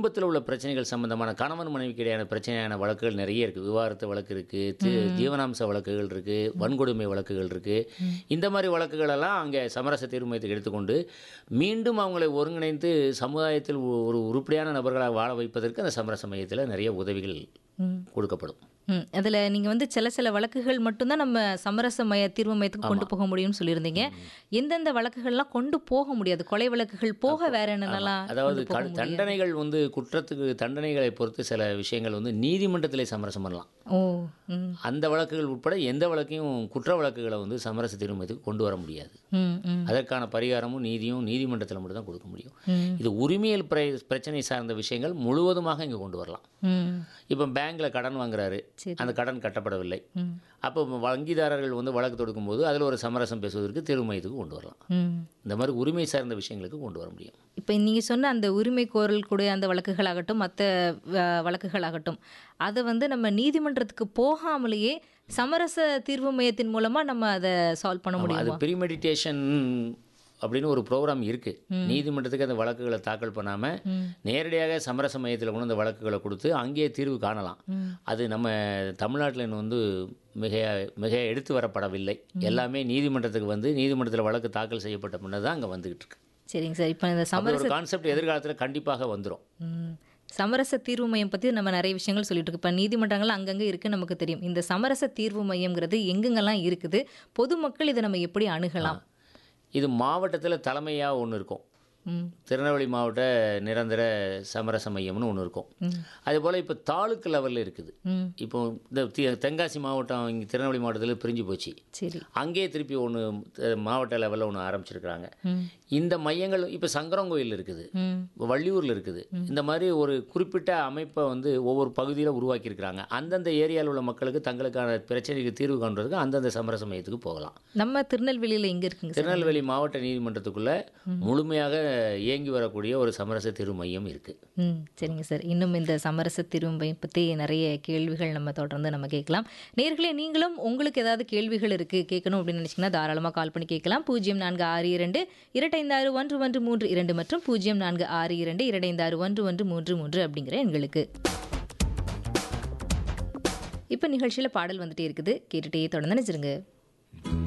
குடும்பத்தில் உள்ள பிரச்சனைகள் சம்பந்தமான கணவன் மனைவிக்கு இடையான பிரச்சனையான வழக்குகள் நிறைய இருக்குது விவாகரத்து வழக்கு இருக்குது ஜீவனாம்ச வழக்குகள் இருக்குது வன்கொடுமை வழக்குகள் இருக்குது இந்த மாதிரி வழக்குகளெல்லாம் அங்கே சமரச தீர்வு மையத்துக்கு எடுத்துக்கொண்டு மீண்டும் அவங்களை ஒருங்கிணைந்து சமுதாயத்தில் ஒ- ஒரு உருப்படியான நபர்களாக வாழ வைப்பதற்கு அந்த சமரச மையத்தில் நிறைய உதவிகள் ம். கொடுக்கப்படும் ம் அதில் நீங்கள் வந்து சில சில வழக்குகள் மட்டும்தான் நம்ம சமரச மைய தீர்வு மையத்துக்கு கொண்டு போக முடியும்னு சொல்லியிருந்தீங்க எந்தெந்த வழக்குகள்லாம் கொண்டு போக முடியாது கொலை வழக்குகள் போக வேற என்னென்னலாம் அதாவது கொண்டு போக க- முடியாது? தண்டனைகள் வந்து குற்றத்துக்கு தண்டனைகளை பொறுத்து சில விஷயங்கள் வந்து நீதிமன்றத்திலே சமரசம் பண்ணலாம் ஓ ம் அந்த வழக்குகள் உட்பட எந்த வழக்கையும் குற்ற வழக்குகளை வந்து சமரச தீர்வு மையத்துக்கு கொண்டு வர முடியாது ம் ம் அதற்கான பரிகாரமும் நீதியும் நீதிமன்றத்தில் மட்டும் தான் கொடுக்க முடியும் ம். இது உரிமையல் பிர- பிரச்சனை சார்ந்த விஷயங்கள் முழுவதுமாக இங்கே கொண்டு வரலாம் ம் இப்போ பேங்க்கில் கடன் வாங்குறாரு சரி. அந்த கடன் கட்டப்படவில்லை ம் அப்போ வங்கிதாரர்கள் வந்து வழக்கு தொடுக்கும்போது அதில் ஒரு சமரசம் பேசுவதற்கு தீர்வு மையத்துக்கு கொண்டு வரலாம் ம் இந்த மாதிரி உரிமை சார்ந்த விஷயங்களுக்கு கொண்டு வர முடியும் இப்போ நீங்கள் சொன்ன அந்த உரிமை கோரல் கூட அந்த வழக்குகளாகட்டும் மற்ற வழக்குகளாகட்டும் அதை வந்து நம்ம நீதிமன்றத்துக்கு போகாமலேயே சமரச தீர்வு மையத்தின் மூலமாக நம்ம அதை சால்வ் பண்ண அது முடியுமா ப்ரீமெடிடேஷன் அப்படின்னு ஒரு ப்ரோக்ராம் இருக்குது நீதிமன்றத்துக்கு அந்த வழக்குகளை தாக்கல் பண்ணாமல் நேரடியாக சமரச மையத்தில் கொண்டு அந்த வழக்குகளை கொடுத்து அங்கேயே தீர்வு காணலாம் அது நம்ம தமிழ்நாட்டில் இன்னும் வந்து மிக மிக எடுத்து வரப்படவில்லை எல்லாமே நீதிமன்றத்துக்கு வந்து நீதிமன்றத்தில் வழக்கு தாக்கல் செய்யப்பட்ட முன்னே தான் அங்கே வந்துகிட்டு இருக்கு சரிங்க சார் இப்போ இந்த அப்படி சமரச ஒரு கான்செப்ட் எதிர்காலத்தில் கண்டிப்பாக வந்துடும் ம். சமரச தீர்வு மையம் பற்றி நம்ம நிறைய விஷயங்கள் சொல்லிட்டு இருக்கோம் இப்போ நீதிமன்றங்கள் அங்கங்கே இருக்குன்னு நமக்கு தெரியும் இந்த சமரச தீர்வு மையம்ங்கிறது எங்கெங்கெல்லாம் இருக்குது பொதுமக்கள் இதை நம்ம எப்படி அணுகலாம் இது மாவட்டத்தில் தலைமையாக ஒன்று இருக்கும் ம் திருநெல்வேலி மாவட்ட நிரந்தர சமரச மையம்னு ஒன்று இருக்கும் அதே போல் இப்போ தாலுக்கு லெவலில் இருக்குது ம் இப்போ இந்த தி- தென்காசி மாவட்டம் இங்கே திருநெல்வேலி மாவட்டத்தில் பிரிஞ்சு போச்சு சரி அங்கேயே திருப்பி ஒன்று மாவட்ட லெவலில் ஒன்று ஆரம்பிச்சிருக்கிறாங்க ம் இந்த மையங்கள் இப்போ சங்கரங்கோயில் இருக்குது ம் வள்ளியூரில் இருக்குது இந்த மாதிரி ஒரு குறிப்பிட்ட அமைப்பை வந்து ஒவ்வொரு பகுதியில் உருவாக்கியிருக்கிறாங்க அந்தந்த ஏரியாவில் உள்ள மக்களுக்கு தங்களுக்கான பிரச்சனைக்கு தீர்வு காண்றதுக்கு அந்தந்த சமரச மையத்துக்கு போகலாம் நம்ம திருநெல்வேலியில் எங்கே இருக்குங்க சார் திருநெல்வேலி மாவட்ட நீதிமன்றத்துக்குள்ளே முழுமையாக இயங்கி வரக்கூடிய ஒரு சமரச தீர்வு மையம் இருக்குது ம் சரிங்க சார் இன்னும் இந்த சமரச திரும்பை பற்றி நிறைய கேள்விகள் நம்ம தொடர்ந்து நம்ம கேட்கலாம் நேர்களே நீங்களும் உங்களுக்கு ஏதாவது கேள்விகள் இருக்குது கேட்கணும் அப்படின்னு நினச்சிங்கன்னா தாராளமாக கால் பண்ணி கேட்கலாம் பூஜ்ஜியம் நான்கு ஆறு இரண்டு இரட்டைந்தாறு ஒன்று ஒன்று மூன்று இரண்டு மற்றும் பூஜ்ஜியம் நான்கு ஆறு இரண்டு இரட்டைந்தாறு ஒன்று ஒன்று மூன்று மூன்று அப்படிங்கிற எண்களுக்கு இப்போ நிகழ்ச்சியில் பாடல் வந்துட்டே இருக்குது கேட்டுட்டே தொடர்ந்து நினைச்சிருங்க